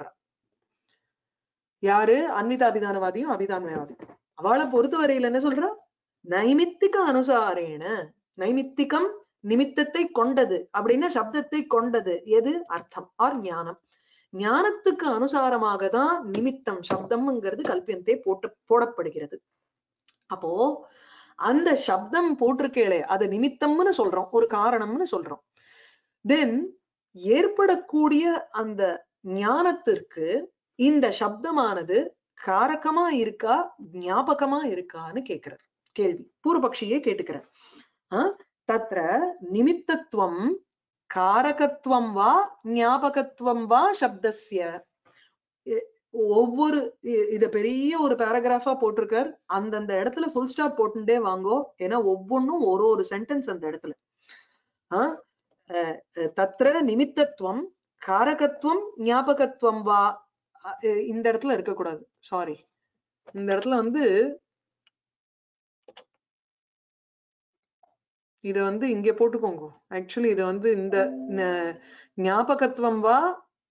S1: யாரு அன்வித அபிதானவாதியும் அபிதான்மயவாதியும் அவளை பொறுத்தவரையில என்ன சொல்றா நைமித்திக அனுசாரேன நைமித்திகம் நிமித்தத்தை கொண்டது அப்படின்னா சப்தத்தை கொண்டது எது அர்த்தம் ஆர் ஞானம் ஞானத்துக்கு அனுசாரமாக தான் நிமித்தம் சப்தம்ங்கிறது கல்பியந்தே போட்டு போடப்படுகிறது அப்போ அந்த சப்தம் போட்டிருக்கேளே அது நிமித்தம்னு சொல்றோம் ஒரு காரணம்னு சொல்றோம் தென் ஏற்படக்கூடிய அந்த ஞானத்திற்கு இந்த சப்தமானது காரகமா இருக்கா ஞாபகமா இருக்கான்னு கேக்குறார் கேள்வி பூர்வபக்ஷியே கேட்டுக்கிறேன் ஆஹ் தத்ர நிமித்தத்துவம் காரகத்துவம் வா ஞாபகத்துவம் வா சப்தஸ்ய எ- ஒவ்வொரு இ- இத பெரிய ஒரு பேராகிராஃபா போட்டிருக்கார் அந்தந்த இடத்துல ஃபுல் ஸ்டாப் போட்டுட்டே வாங்கோ ஏன்னா ஒவ்வொன்றும் ஒரு ஒரு சென்டென்ஸ் அந்த இடத்துல ஆஹ் அஹ் அஹ் தத்ர நிமித்தத்துவம் காரகத்துவம் ஞாபகத்துவம் வா அ- அஹ் இந்த இடத்துல இருக்கக்கூடாது சாரி இந்த இடத்துல வந்து இத வந்து இங்க போட்டுக்கோங்க ஆக்சுவலி இது வந்து இந்த ந- ஞாபகத்துவம் வா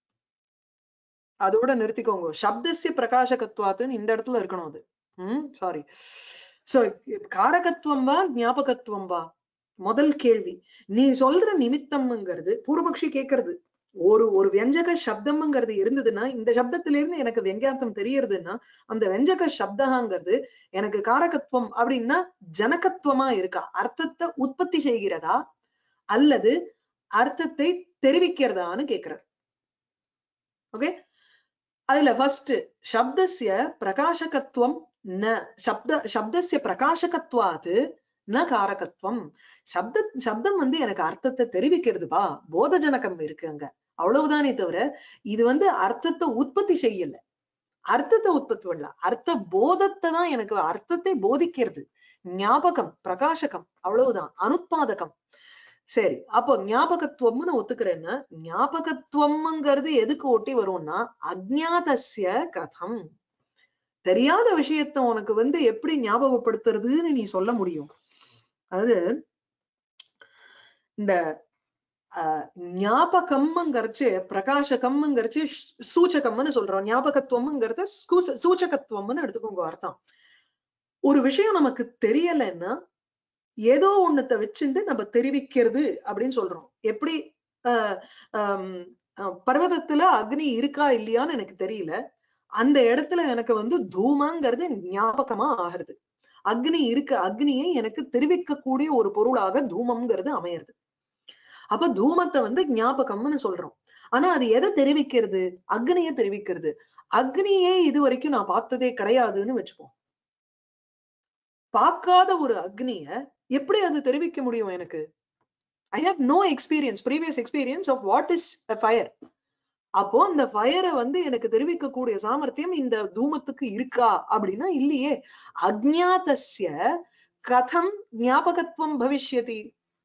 S1: அதோட நிறுத்திக்கோங்க சப்தசிய பிரகாசகத்துவாத்துன்னு இந்த இடத்துல இருக்கணும் அது ம் சாரி சோ காரகத்துவம் வா ஞாபகத்துவம் வா முதல் கேள்வி நீ சொல்ற நிமித்தம்ங்கிறது பூர்வபக்ஷி கேக்குறது ஒரு ஒரு வெஞ்சக சப்தம்ங்கிறது இருந்ததுன்னா இந்த சப்தத்தில இருந்து எனக்கு வெங்கார்த்தம் தெரியறதுன்னா அந்த வெஞ்சக சப்தங்கிறது எனக்கு காரகத்துவம் அப்படின்னா ஜனகத்துவமா இருக்கா அர்த்தத்தை உற்பத்தி செய்கிறதா அல்லது அர்த்தத்தை தெரிவிக்கிறதான்னு கேக்குறார் ஓகே அதுல ஃபர்ஸ்ட் சப்தஸ்ய பிரகாசகத்துவம் ந சப்த சப்தஸ்ய பிரகாசகத்வாது ந காரகத்துவம் சப்த சப்தம் வந்து எனக்கு அர்த்தத்தை தெரிவிக்கிறதுப்பா போதஜனகம் இருக்கு அங்க அவ்வளவுதானே தவிர இது வந்து அர்த்தத்தை உற்பத்தி செய்யல அர்த்தத்தை உற்பத்தி பண்ணல அர்த்த போதத்தை தான் எனக்கு அர்த்தத்தை போதிக்கிறது ஞாபகம் பிரகாசகம் அவ்வளவுதான் அனுத்பாதகம் சரி அப்போ ஞாபகத்துவம்னு ஒத்துக்கிறேன்னா ஞாபகத்துவம்ங்கிறது எதுக்கு ஒட்டி வரும்னா அஜ்ஞாதஸ்ய கதம் தெரியாத விஷயத்த உனக்கு வந்து எப்படி ஞாபகப்படுத்துறதுன்னு நீ சொல்ல முடியும் அதாவது இந்த ஆஹ், ஞாபகம்ங்கிறச்சு பிரகாசகம்ங்கிறச்சு சூ- சூச்சகம்னு சொல்றோம் ஞாபகத்துவம்ங்கிறத ஸ்கூச- சூச்சகத்துவம்னு எடுத்துக்கோங்க அர்த்தம் ஒரு விஷயம் நமக்கு தெரியலைன்னா ஏதோ ஒண்ணத்தை வச்சுட்டு நம்ம தெரிவிக்கிறது அப்படின்னு சொல்றோம் எப்படி ஆஹ் ஆம், ஆஹ் பர்வதத்துல அக்னி இருக்கா இல்லையான்னு எனக்கு தெரியல அந்த இடத்துல எனக்கு வந்து தூமங்கிறது ஞாபகமா ஆகிறது அக்னி இருக்கு அக்னியை எனக்கு தெரிவிக்கக்கூடிய ஒரு பொருளாக தூமம்ங்கிறது அமையிறது அப்ப தூமத்தை வந்து ஞாபகம்னு சொல்றோம் ஆனா அது எதை தெரிவிக்கிறது அக்னியை தெரிவிக்கிறது அக்னியே இது வரைக்கும் நான் பார்த்ததே கிடையாதுன்னு வச்சுப்போம் பார்க்காத ஒரு அக்னிய எப்படி அது தெரிவிக்க முடியும் எனக்கு I have no experience previous experience of what is fire அப்போ அந்த ஃபயரை வந்து எனக்கு தெரிவிக்கக்கூடிய சாமர்த்தியம் இந்த தூமத்துக்கு இருக்கா அப்படின்னா இல்லையே அஜ்ஞாதஸ்ய கதம் ஞாபகத்துவம் பவிஷ்யதி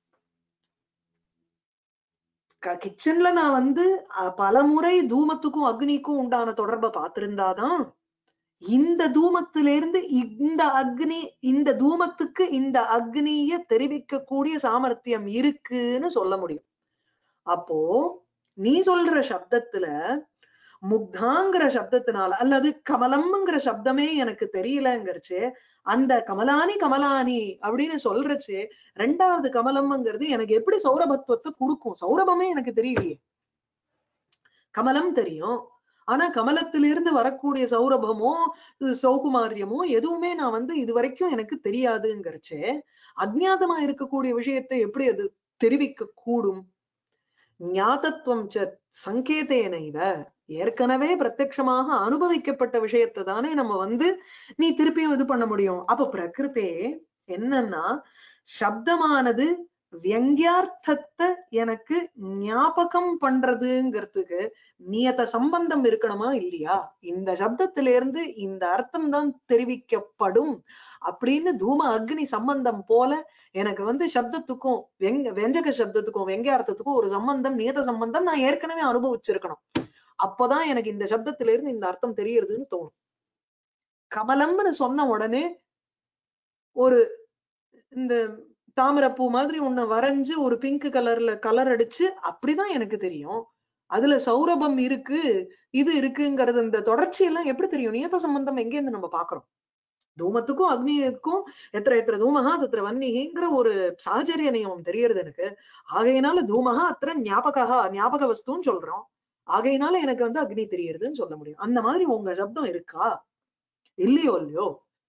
S1: கிச்சன்ல நான் வந்து அஹ், பலமுறை தூமத்துக்கும் அக்னிக்கும் உண்டான தொடர்பை பார்த்திருந்தாதான் இந்த தூமத்திலிருந்து இந்த அக்னி இந்த தூமத்துக்கு இந்த அக்னிய தெரிவிக்கக்கூடிய சாமர்த்தியம் இருக்குன்னு சொல்ல முடியும் அப்போ நீ சொல்ற சப்தத்துல முக்தாங்கிற சப்தத்தினால அல்லது கமலம்ங்கிற சப்தமே எனக்கு தெரியலங்கிறச்சு அந்த கமலானி கமலானி அப்படின்னு சொல்றச்சு ரெண்டாவது கமலம்ங்கிறது எனக்கு எப்படி சௌரபத்துவத்தை கொடுக்கும் சௌரபமே எனக்கு தெரியலையே கமலம் தெரியும் ஆனா கமலத்திலிருந்து வரக்கூடிய சௌரபமோ இது சௌகுமாரியமோ எதுவுமே நான் வந்து இது வரைக்கும் எனக்கு தெரியாதுங்கிறச்சு அஜ்ஞாதமா இருக்கக்கூடிய விஷயத்தை எப்படி அது தெரிவிக்க கூடும் ஞாதத்துவம் ச சங்கேதேன இவ ஏற்கனவே பிரத்யக்ஷமாக அனுபவிக்கப்பட்ட விஷயத்தை தானே நம்ம வந்து நீ திருப்பியும் இது பண்ண முடியும் அப்ப பிரகிருத்தே என்னன்னா சப்தமானது வியங்கியார்த்தத்தை எனக்கு ஞாபகம் பண்றதுங்கிறதுக்கு நியத சம்பந்தம் இருக்கணுமா இல்லையா இந்த சப்தத்திலிருந்து இந்த அர்த்தம் தான் தெரிவிக்கப்படும் அப்படின்னு தூம அக்னி சம்பந்தம் போல எனக்கு வந்து சப்தத்துக்கும் வெங்க வெஞ்சக சப்தத்துக்கும் வெங்கார்த்தத்துக்கும் ஒரு சம்பந்தம் நியத சம்பந்தம் நான் ஏற்கனவே அனுபவிச்சிருக்கணும் அப்பதான் எனக்கு இந்த சப்தத்தில இருந்து இந்த அர்த்தம் தெரியறதுன்னு தோணும் கமலம்னு சொன்ன உடனே ஒரு இந்த தாமரைப்பூ மாதிரி ஒண்ணு வரைஞ்சு ஒரு பிங்க் கலர்ல கலர் அடிச்சு அப்படிதான் எனக்கு தெரியும் அதுல சௌரபம் இருக்கு இது இருக்குங்கிறது இந்த தொடர்ச்சி எல்லாம் எப்படி தெரியும் நியத சம்பந்தம் எங்க இருந்து நம்ம பாக்குறோம் தூமத்துக்கும் அக்னிக்கும் எத்திர எத்திர தூமகா தத்திர வன்னிங்கிற ஒரு சாகச்சரிய நியமம் தெரியறது எனக்கு ஆகையினால தூமகா அத்திர ஞாபகா ஞாபக வஸ்துன்னு சொல்றோம் ஆகையினால எனக்கு வந்து அக்னி தெரியறதுன்னு சொல்ல முடியும் அந்த மாதிரி உங்க சப்தம் இருக்கா இல்லையோ இல்லையோ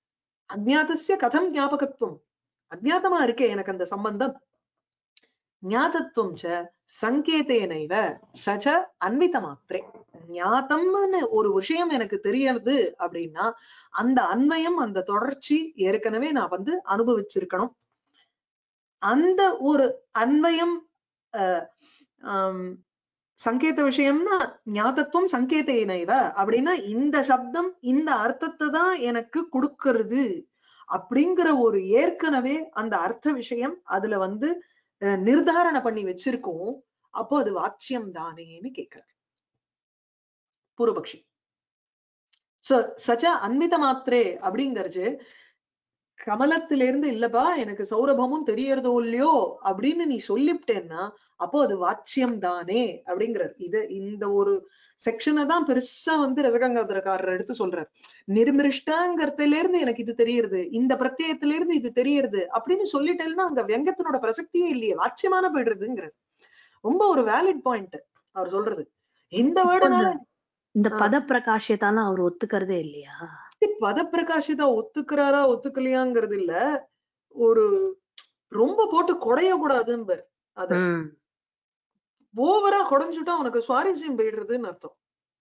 S1: அஜ்ஞாதஸ்ய கதம் ஞாபகத்துவம் அஜ்ஞாதமா இருக்கே எனக்கு அந்த சம்பந்தம் ஞாதத்துவம் ச சங்கேதேனைவ சச்ச அன்வித மாத்திரே ஞாதம்னு ஒரு விஷயம் எனக்கு தெரியறது அப்படின்னா அந்த அன்வயம் அந்த தொடர்ச்சி ஏற்கனவே நான் வந்து அனுபவிச்சிருக்கணும் அந்த ஒரு அன்வயம் அஹ், ஆம், சங்கேத விஷயம்னா ஞாதத்துவம் சங்கேதேனைவ அப்படின்னா இந்த சப்தம் இந்த அர்த்தத்தை தான் எனக்கு கொடுக்கிறது அப்படிங்கிற ஒரு ஏற்கனவே அந்த அர்த்த விஷயம் அதுல வந்து அஹ், நிர்தாரண பண்ணி வச்சிருக்கோம் அப்போ அது வாச்சியம் தானேன்னு கேக்குறார் பூர்வபக்ஷி சோ சச்ச அன்வித மாத்திரே அப்படிங்கறது கமலத்திலிருந்து இல்லப்பா எனக்கு சௌரபமும் தெரியறதோ இல்லையோ அப்படின்னு நீ சொல்லிவிட்டேன்னா அப்போ அது வாச்சியம் தானே அப்படிங்கிறார் இது இந்த ஒரு செக்ஷனை தான் பெருசா வந்து ரசகங்காதரக்காரர் எடுத்து சொல்றார் நிர்மிருஷ்டங்கிறதுல இருந்து எனக்கு இது தெரியுது இந்த பிரத்யத்துல இருந்து இது தெரியுது அப்படின்னு சொல்லிட்டேன்னா அங்க வெங்கத்தினோட பிரசக்தியே இல்லையே வாச்சியமான போயிடுறதுங்கிறார் ரொம்ப ஒரு வேலிட் பாயிண்ட் அவர் சொல்றது இந்த வேர்டுனால
S2: இந்த
S1: ஆ.
S2: பத பிரகாஷத்தால அவர் ஒத்துக்கிறதே இல்லையா
S1: பத பிரகாஷிதா ஒத்துக்கிறாரா ஒத்துக்கலையாங்கிறது இல்ல ஒரு ரொம்ப போட்டு குடைய கூடாதுன்னு அது
S2: உம்
S1: ஓவரா குடைஞ்சுட்டா உனக்கு சுவாரஸ்யம் போயிடுறதுன்னு அர்த்தம்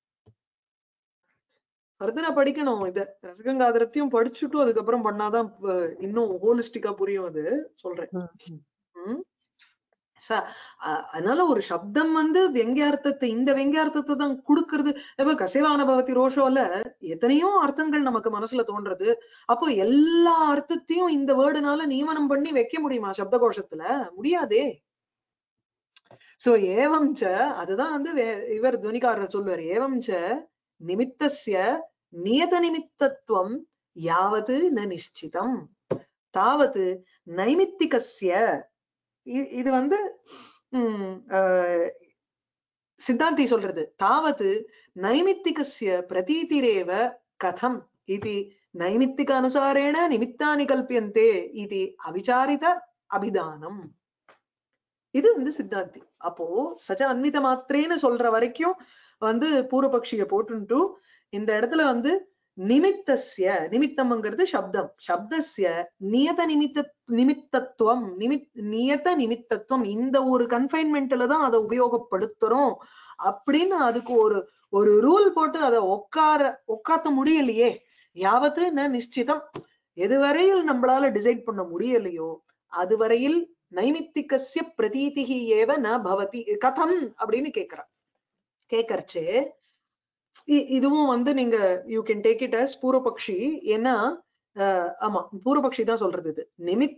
S1: ஃபர்தரா படிக்கணும் இத ரசகங்காதரத்தையும் படிச்சுட்டும் அதுக்கப்புறம் பண்ணாதான் ப- இன்னும் ஹோலிஸ்டிக்கா புரியும் அது சொல்றேன்
S2: உம், உம்.
S1: ம். ச- அ- அதனால ஒரு சப்தம் வந்து வெங்கியார்த்தத்தை இந்த வெங்கியார்த்தத்தை தான் கொடுக்கறது இப்ப கசைவான பவதி ரோஷோல எத்தனையோ அர்த்தங்கள் நமக்கு மனசுல தோன்றது அப்போ எல்லா அர்த்தத்தையும் இந்த வேர்டுனால நியமனம் பண்ணி வைக்க முடியுமா சப்த கோஷத்துல முடியாதே சோ ஏவம் ச அதுதான் வந்து வே- இவர் துவனிக்காரர் சொல்லுவார் ஏவம் ச நிமித்தஸ்ய நியத நிமித்தத்துவம் யாவது ந நிச்சிதம் தாவது நைமித்திகஸ்ய இ- இது வந்து உம் ஆஹ் சித்தாந்தி சொல்றது தாவது நைமித்திகஸ்ய பிரதீதிரேவ கதம் இது நைமித்திக அனுசாரேண நிமித்தானி கல்பியந்தே இது அவிசாரித அபிதானம் இது வந்து சித்தாந்தி அப்போ சஜ அன்வித மாத்திரேன்னு சொல்ற வரைக்கும் வந்து பூர்வபக்ஷிய போட்டுன்ட்டு இந்த இடத்துல வந்து நிமித்தஸ்ய நிமித்தம்ங்கிறது சப்தம் சப்தஸ்ய நியத நிமித்த நிமித்தத்துவம் நிமித் நியத நிமித்தத்துவம் இந்த ஒரு கன்ஃபைன்மெண்ட்ல தான் அதை உபயோகப்படுத்துறோம் அப்படின்னு அதுக்கு ஒரு ஒரு ரூல் போட்டு அதை உட்கார உட்காத்த முடியலையே யாவத்து ந நிச்சிதம் எதுவரையில் நம்மளால டிசைட் பண்ண முடியலையோ அதுவரையில் நைமித்திகஸ்ய பிரதீதிகி ஏவ ந பவதி கதம் அப்படின்னு கேக்குறா கேக்கறச்சு இ- இதுவும் வந்து நீங்க you can take it as பூர்வபக்ஷி ஏன்னா அஹ், ஆமா பூர்வபக்ஷி தான் சொல்றது இது நிமித்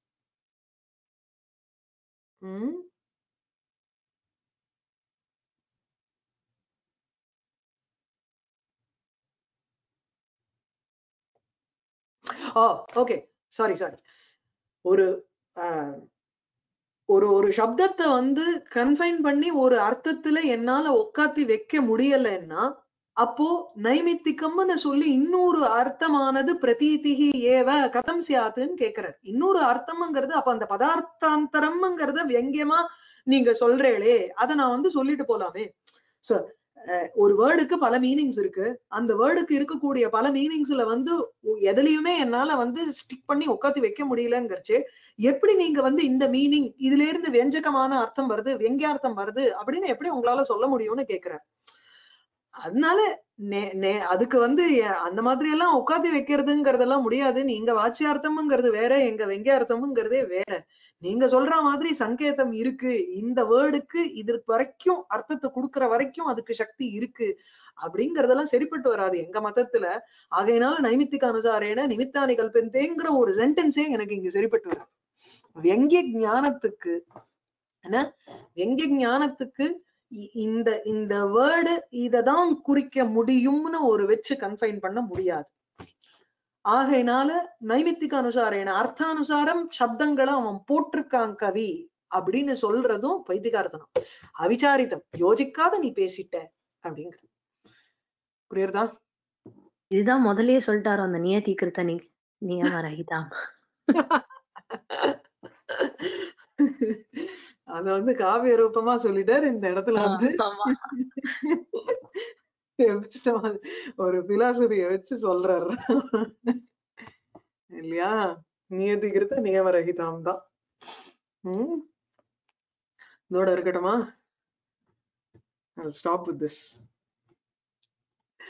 S1: ம் ஓ ஓகே சாரி சாரி ஒரு ஆஹ், ஒரு ஒரு சப்தத்தை வந்து கன்ஃபைன் பண்ணி ஒரு அர்த்தத்துல என்னால உக்காத்தி வைக்க முடியலைன்னா அப்போ நைமித்திகம்னு சொல்லி இன்னொரு அர்த்தமானது பிரதீதிகி ஏவ கதம் சியாத்துன்னு கேக்குறாரு இன்னொரு அர்த்தம்ங்கிறது அப்ப அந்த பதார்த்தாந்தரம்ங்கிறத வியங்கியமா நீங்க சொல்றேளே அத நான் வந்து சொல்லிட்டு போலாமே சோ ஒரு வேர்டுக்கு பல மீனிங்ஸ் இருக்கு அந்த வேர்டுக்கு இருக்கக்கூடிய பல மீனிங்ஸ்ல வந்து ஒ- எதுலயுமே என்னால வந்து ஸ்டிக் பண்ணி உட்காத்தி வைக்க முடியலங்கிறச்சு எப்படி நீங்க வந்து இந்த மீனிங் இதுல இருந்து வெஞ்சகமான அர்த்தம் வருது வெங்கியார்த்தம் வருது அப்படின்னு எப்படி உங்களால சொல்ல முடியும்னு கேக்குறார் அதனால நே- நே- அதுக்கு வந்து எ- அந்த மாதிரி எல்லாம் உட்காந்து வைக்கிறதுங்கிறதெல்லாம் முடியாது நீங்க வாச்சியார்த்தம்ங்கிறது வேற எங்க வெங்கியார்த்தம்ங்கிறதே வேற நீங்க சொல்ற மாதிரி சங்கேதம் இருக்கு இந்த வேர்டுக்கு இது வரைக்கும் அர்த்தத்தை கொடுக்கிற வரைக்கும் அதுக்கு சக்தி இருக்கு அப்படிங்கறதெல்லாம் சரிப்பட்டு வராது எங்க மதத்துல ஆகையினால நைமித்திக அனுசாரேன நிமித்தானி கல்பந்தேங்கிற ஒரு சென்டென்ஸே எனக்கு இங்க சரிப்பட்டு வராது வெங்கிய ஞானத்துக்கு என்ன வெங்கிய ஞானத்துக்கு இ- இந்த இந்த வேர்டு இததான் குறிக்க முடியும்னு ஒரு வச்சு கன்ஃபைன் பண்ண முடியாது ஆகையினால நைமித்திக அனுசாரேன அர்த்தானுசாரம் சப்தங்களை அவன் போட்டிருக்கான் கவி அப்படின்னு சொல்றதும் பைத்திகார்த்தனம் அவிச்சாரிதம் யோசிக்காத நீ பேசிட்ட அப்படிங்கிற புரியுறதா
S2: இதுதான் முதல்லயே சொல்லிட்டாரோ அந்த நியதி கிருத்த நி நியம ரஹிதாம்
S1: அத வந்து காவிய ரூபமா சொல்லிட்டாரு இந்த இடத்துல வந்து
S2: ஆமா
S1: epistemology ஒரு பிலாசபிய வச்சு சொல்றாரு இல்லையா நியதிகிருத்த நியமரகிதாம் தான் உம் இதோட இருக்கட்டுமா I'll stop with this.